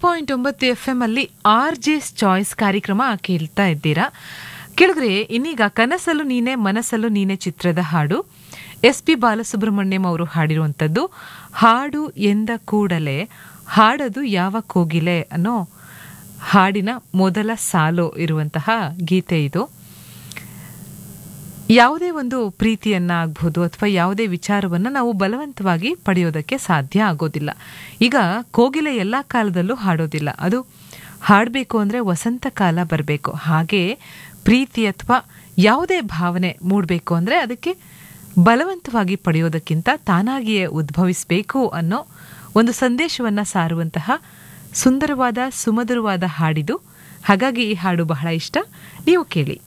point ಒಂಬತ್ತು F M ಅಲ್ಲಿ R J's choice ಕಾರ್ಯಕ್ರಮ ಕೇಳ್ತಾ ಇದ್ದೀರಾ ಕೆಳಗರೆ ಇನ್ನೀಗ ಕನಸಲು ನೀನೆ ಮನಸ್ಸಲು ನೀನೆ ಚಿತ್ರದ ಹಾಡು ಎಸ್ ಪಿ ಬಾಲಸುಬ್ರಹ್ಮಣ್ಯಂ ಅವರು ಹಾಡಿರುವಂಥದ್ದು ಹಾಡು ಎಂದ ಕೂಡಲೇ ಹಾಡದು ಯಾವ ಕೋಗಿಲೆ ಅನ್ನೋ ಹಾಡಿನ ಮೊದಲ ಸಾಲು ಇರುವಂತಹ ಗೀತೆ ಇದು ಯಾವುದೇ ಒಂದು ಪ್ರೀತಿಯನ್ನ ಆಗ್ಬೋದು ಅಥವಾ ಯಾವುದೇ ವಿಚಾರವನ್ನ ನಾವು ಬಲವಂತವಾಗಿ ಪಡೆಯೋದಕ್ಕೆ ಸಾಧ್ಯ ಆಗೋದಿಲ್ಲ ಈಗ ಕೋಗಿಲೆ ಎಲ್ಲ ಕಾಲದಲ್ಲೂ ಹಾಡೋದಿಲ್ಲ ಅದು ಹಾಡಬೇಕು ಅಂದರೆ ವಸಂತ ಕಾಲ ಬರಬೇಕು ಹಾಗೆ ಪ್ರೀತಿ ಅಥವಾ ಯಾವುದೇ ಭಾವನೆ ಮೂಡಬೇಕು ಅಂದರೆ ಅದಕ್ಕೆ ಬಲವಂತವಾಗಿ ಪಡೆಯೋದಕ್ಕಿಂತ ತಾನಾಗಿಯೇ ಉದ್ಭವಿಸಬೇಕು ಅನ್ನೋ ಒಂದು ಸಂದೇಶವನ್ನ ಸಾರುವಂತಹ ಸುಂದರವಾದ ಸುಮಧುರವಾದ ಹಾಡಿದು ಹಾಗಾಗಿ ಈ ಹಾಡು ಬಹಳ ಇಷ್ಟ ನೀವು ಕೇಳಿ